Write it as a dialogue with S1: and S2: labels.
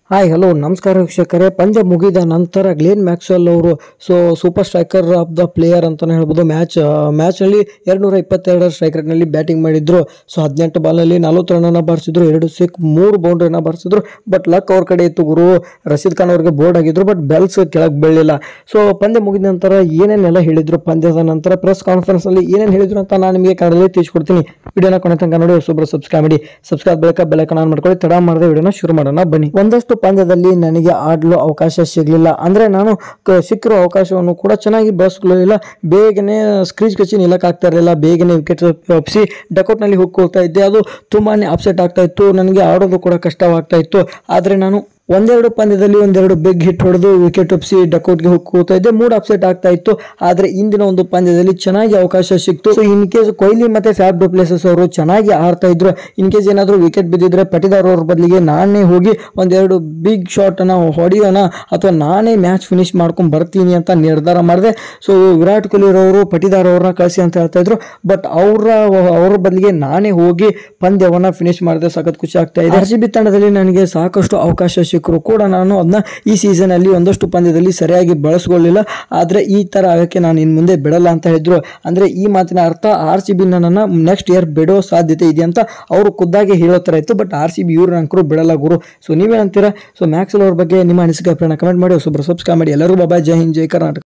S1: hi hello ನಮಸ್ಕಾರ ವೀಕ್ಷಕರೇ ಪಂದ್ಯ ಮುಗಿದ ನಂತರ ಗ್ಲೇನ್ ಮ್ಯಾಕ್ಸ್ವೆಲ್ ಅವರು so super striker of the player ಅಂತಾನೆ ಹೇಳ್ಬೋದು ಮ್ಯಾಚ್ ಮ್ಯಾಚ್ನಲ್ಲಿ ಎರಡುನೂರ ಇಪ್ಪತ್ತೆರಡರ ಸ್ಟ್ರೈಕ್ ರೇಟ್ನಲ್ಲಿ ಬ್ಯಾಟಿಂಗ್ ಮಾಡಿದ್ರು ಸೊ ಹದಿನೆಂಟು ಬಾಲಲ್ಲಿ ನಲವತ್ತು ರನ್ನನ್ನು ಬಾರಿಸಿದ್ರು ಎರಡು ಸಿಕ್ ಮೂರು ಬೌಂಡ್ರಿನ ಬಾರಿಸಿದ್ರು ಬಟ್ ಲಕ್ ಅವ್ರ ಕಡೆ ಇತ್ತು ಗುರು ರಶೀದ್ ಖಾನ್ ಅವ್ರಿಗೆ ಬೋರ್ಡ್ ಆಗಿದ್ರು ಬಟ್ ಬೆಲ್ಸ್ ಕೆಳಗೆ ಬೀಳಲಿಲ್ಲ ಸೊ ಪಂದ್ಯ ಮುಗಿದ ನಂತರ ಏನೇನೆಲ್ಲ ಹೇಳಿದ್ರು ಪಂದ್ಯದ ನಂತರ ಪ್ರೆಸ್ ಕಾನ್ಫರೆನ್ಸ್ ಅಲ್ಲಿ ಏನೇನು ಹೇಳಿದ್ರು ಅಂತ ನಾನು ನಿಮಗೆ ಕನ್ನಡದಲ್ಲಿ ತಿಳಿಸ್ಕೊಡ್ತೀನಿ ವಿಡಿಯೋನ ಕೊನೆ ತನಕ ನೋಡಿ ಹೊಸೊಬ್ರು ಸಬ್ಸ್ಕ್ರೈಬ್ ಮಾಡಿ ಸಬ್ಸ್ಕ್ರೈಬ್ ಬೆಳಕ ಬೆಳಕ ಆನ್ ಮಾಡ್ಕೊಳ್ಳಿ ತಡ ಮಾಡದೆ ವಿಡಿಯೋನ ಶುರು ಮಾಡೋಣ ಬನ್ನಿ ಒಂದಷ್ಟು ಪಂದ್ಯದಲ್ಲಿ ನನಗೆ ಆಡಲು ಅವಕಾಶ ಸಿಗಲಿಲ್ಲ ಅಂದ್ರೆ ನಾನು ಕ- ಸಿಕ್ಕಿರೋ ಅವಕಾಶವನ್ನು ಕೂಡ ಚೆನ್ನಾಗಿ ಬಳಸ್ಕೊಳ್ಳಲಿಲ್ಲ ಬೇಗನೆ ಸ್ಕ್ರೀಚ್ ಕಚ್ಚಿ ನಿಲ್ಲಕ್ಕಾಗ್ತಾ ಇರಲಿಲ್ಲ ಬೇಗನೆ ವಿಕೆಟ್ ಒಪ್ಪಿಸಿ ಡಕೌಟ್ನಲ್ಲಿ ಹೋಗ್ತಾ ಇದ್ದೆ ಅದು ತುಂಬಾನೇ ಅಪ್ಸೆಟ್ ಆಗ್ತಾ ಇತ್ತು ನನಗೆ ಆಡೋದು ಕೂಡ ಕಷ್ಟವಾಗ್ತಾ ಇತ್ತು ಆದರೆ ನಾನು ಒಂದೆರಡು ಪಂದ್ಯದಲ್ಲಿ ಒಂದೆರಡು ಬಿಗ್ ಹಿಟ್ ಹೊಡೆದು ವಿಕೆಟ್ ಒಪ್ಪಿಸಿ ಡಕೌಟ್ಗೆ ಹೋಗ್ತಾ ಇದ್ದೆ ಮೂಡ್ ಅಪ್ಸೆಟ್ ಆಗ್ತಾ ಇತ್ತು ಆದರೆ ಇಂದಿನ ಒಂದು ಪಂದ್ಯದಲ್ಲಿ ಚೆನ್ನಾಗಿ ಅವಕಾಶ ಸಿಕ್ತು ಸೊ ಇನ್ ಕೇಸ್ ಕೊಹ್ಲಿ ಮತ್ತೆ ಫ್ಯಾಬ್ ಡುಪ್ಲೆಸಸ್ ಅವರು ಚೆನ್ನಾಗಿ ಆಡ್ತಾ ಇದ್ರು ಇನ್ ಕೇಸ್ ಏನಾದರೂ ವಿಕೆಟ್ ಬಿದ್ದಿದ್ರೆ ಪಟಿದಾರ್ ಅವ್ರ ಬದಲಿಗೆ ನಾನೇ ಹೋಗಿ ಒಂದೆರಡು ಬಿಗ್ ಶಾಟ್ ಅನ್ನ ಹೊಡೆಯೋಣ ಅಥವಾ ನಾನೇ ಮ್ಯಾಚ್ ಫಿನಿಶ್ ಮಾಡ್ಕೊಂಡು ಬರ್ತೀನಿ ಅಂತ ನಿರ್ಧಾರ ಮಾಡಿದೆ ಸೊ ವಿರಾಟ್ ಕೊಹ್ಲಿ ಅವರು ಪಟಿದಾರ್ ಅವ್ರನ್ನ ಕಳಿಸಿ ಅಂತ ಹೇಳ್ತಾ ಇದ್ರು ಬಟ್ ಅವರ ಅವ್ರ ಬದಲಿಗೆ ನಾನೇ ಹೋಗಿ ಪಂದ್ಯವನ್ನ ಫಿನಿಶ್ ಮಾಡಿದೆ ಸಖತ್ ಖುಷಿ ಆಗ್ತಾ ಇದೆ ಆರ್ ಸಿ ಬಿ ತಂಡದಲ್ಲಿ ನನಗೆ ಸಾಕಷ್ಟು ಅವಕಾಶ ಸಿಕ್ಕರು ಕೂಡ ನಾನು ಅದನ್ನ ಈ ಸೀಸನ್ ಅಲ್ಲಿ ಒಂದಷ್ಟು ಪಂದ್ಯದಲ್ಲಿ ಸರಿಯಾಗಿ ಬಳಸ್ಕೊಳ್ಳಿಲ್ಲ ಆದ್ರೆ ಈ ತರ ಆಗಕ್ಕೆ ನಾನು ಇನ್ ಮುಂದೆ ಬಿಡಲ್ಲ ಅಂತ ಹೇಳಿದ್ರು ಅಂದ್ರೆ ಈ ಮಾತಿನ ಅರ್ಥ ಆರ್ ಸಿ ಬಿ ನನ್ನ ನೆಕ್ಸ್ಟ್ ಇಯರ್ ಬಿಡೋ ಸಾಧ್ಯತೆ ಇದೆ ಅಂತ ಅವರು ಖುದ್ದಾಗಿ ಹೇಳೋ ತರ ಇತ್ತು ಬಟ್ ಆರ್ ಸಿ ಬಿ ಇವ್ರ ಅಂಕರು ಬಿಡಲ್ಲ ಗುರು ಸೊ ನೀವೇನಂತೀರಾ ಸೊ ಮ್ಯಾಕ್ಸಲ್ ಅವ್ರ ಬಗ್ಗೆ ನಿಮ್ಮ ಅನಿಸಿಕೆ ಅಭಿಪ್ರಾಯ ಕಮೆಂಟ್ ಮಾಡಿ ಹೊಸೊಬ್ರು ಸಬ್ಸ್ಕ್ರೈಬ್ ಮಾಡಿ ಎಲ್ಲರಿಗೂ ಬಾಬಾ ಜೈ ಹಿಂದ್ ಜೈ ಕರ್ನಾಟಕ